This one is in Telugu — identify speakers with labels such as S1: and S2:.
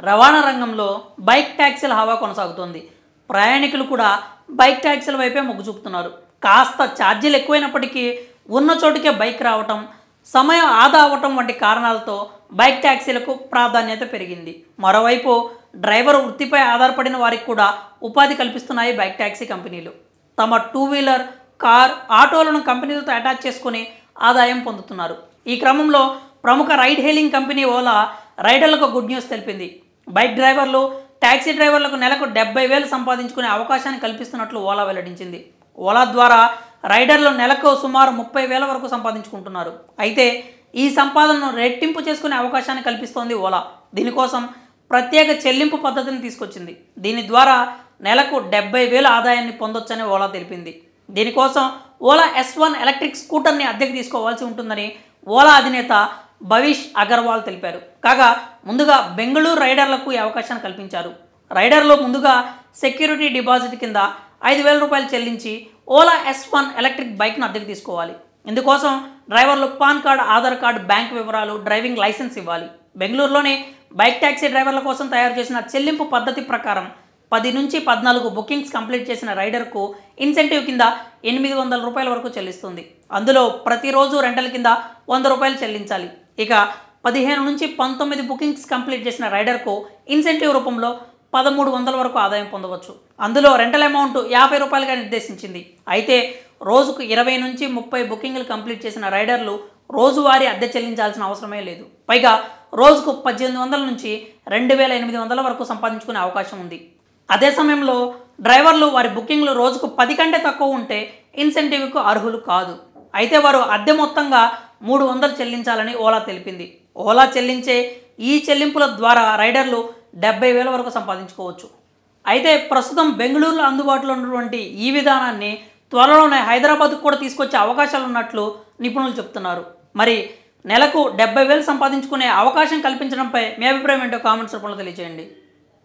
S1: రవాణా రంగంలో బైక్ ట్యాక్సీల హవా కొనసాగుతోంది ప్రయాణికులు కూడా బైక్ ట్యాక్సీల వైపే మొగ్గు చూపుతున్నారు కాస్త ఛార్జీలు ఎక్కువైనప్పటికీ ఉన్న చోటుకే బైక్ రావటం సమయం ఆదా అవ్వటం వంటి కారణాలతో బైక్ ట్యాక్సీలకు ప్రాధాన్యత పెరిగింది మరోవైపు డ్రైవర్ వృత్తిపై ఆధారపడిన వారికి కూడా ఉపాధి కల్పిస్తున్నాయి బైక్ ట్యాక్సీ కంపెనీలు తమ టూ వీలర్ కార్ ఆటోలను కంపెనీలతో అటాచ్ చేసుకుని ఆదాయం పొందుతున్నారు ఈ క్రమంలో ప్రముఖ రైడ్ హెయిలింగ్ కంపెనీ ఓలా రైడర్లకు గుడ్ న్యూస్ తెలిపింది బైక్ డ్రైవర్లు ట్యాక్సీ డ్రైవర్లకు నెలకు డెబ్బై వేలు సంపాదించుకునే అవకాశాన్ని కల్పిస్తున్నట్లు ఓలా వెల్లడించింది ఓలా ద్వారా రైడర్లు నెలకు సుమారు ముప్పై వేల వరకు సంపాదించుకుంటున్నారు అయితే ఈ సంపాదనను రెట్టింపు చేసుకునే అవకాశాన్ని కల్పిస్తోంది ఓలా దీనికోసం ప్రత్యేక చెల్లింపు పద్ధతిని తీసుకొచ్చింది దీని ద్వారా నెలకు డెబ్బై వేల ఆదాయాన్ని పొందొచ్చని ఓలా తెలిపింది దీనికోసం ఓలా ఎస్ వన్ ఎలక్ట్రిక్ స్కూటర్ని అద్దెకు తీసుకోవాల్సి ఉంటుందని ఓలా అధినేత భవిష్ అగర్వాల్ తెలిపారు కాగా ముందుగా బెంగళూరు రైడర్లకు ఈ అవకాశాన్ని కల్పించారు రైడర్లు ముందుగా సెక్యూరిటీ డిపాజిట్ కింద ఐదు వేల రూపాయలు చెల్లించి ఓలా ఎస్ వన్ ఎలక్ట్రిక్ బైక్ను అద్దెకు తీసుకోవాలి ఇందుకోసం డ్రైవర్లు PAN card Aadhaar card bank వివరాలు డ్రైవింగ్ లైసెన్స్ ఇవ్వాలి బెంగళూరులోని బైక్ ట్యాక్సీ డ్రైవర్ల కోసం తయారు చేసిన చెల్లింపు పద్ధతి ప్రకారం పది నుంచి పద్నాలుగు బుకింగ్స్ కంప్లీట్ చేసిన రైడర్కు ఇన్సెంటివ్ కింద ఎనిమిది వందల రూపాయల వరకు చెల్లిస్తుంది అందులో ప్రతిరోజు రెంటల కింద వంద రూపాయలు చెల్లించాలి ఇక పదిహేను నుంచి పంతొమ్మిది బుకింగ్స్ కంప్లీట్ చేసిన రైడర్కు ఇన్సెంటివ్ రూపంలో పదమూడు వందల వరకు ఆదాయం పొందవచ్చు అందులో రెంటల్ అమౌంట్ యాభై రూపాయలుగా నిర్దేశించింది అయితే రోజుకు ఇరవై నుంచి ముప్పై బుకింగ్లు కంప్లీట్ చేసిన రైడర్లు రోజువారీ అద్దె చెల్లించాల్సిన అవసరమే లేదు పైగా రోజుకు పద్దెనిమిది వందల నుంచి రెండు వేల ఎనిమిది వందల వరకు సంపాదించుకునే అవకాశం ఉంది అదే సమయంలో డ్రైవర్లు వారి బుకింగ్లు రోజుకు పది కంటే తక్కువ ఉంటే ఇన్సెంటివ్కు అర్హులు కాదు అయితే వారు అద్దె మొత్తంగా మూడు వందలు చెల్లించాలని ఓలా తెలిపింది ఓలా చెల్లించే ఈ చెల్లింపుల ద్వారా రైడర్లు డెబ్బై వేల వరకు సంపాదించుకోవచ్చు అయితే ప్రస్తుతం బెంగళూరులో అందుబాటులో ఉన్నటువంటి ఈ విధానాన్ని త్వరలోనే హైదరాబాద్కు కూడా తీసుకొచ్చే అవకాశాలు ఉన్నట్లు నిపుణులు చెప్తున్నారు మరి నెలకు డెబ్బై వేలు సంపాదించుకునే అవకాశం కల్పించడంపై మీ అభిప్రాయం ఏంటో కామెంట్స్ రూపంలో తెలియజేయండి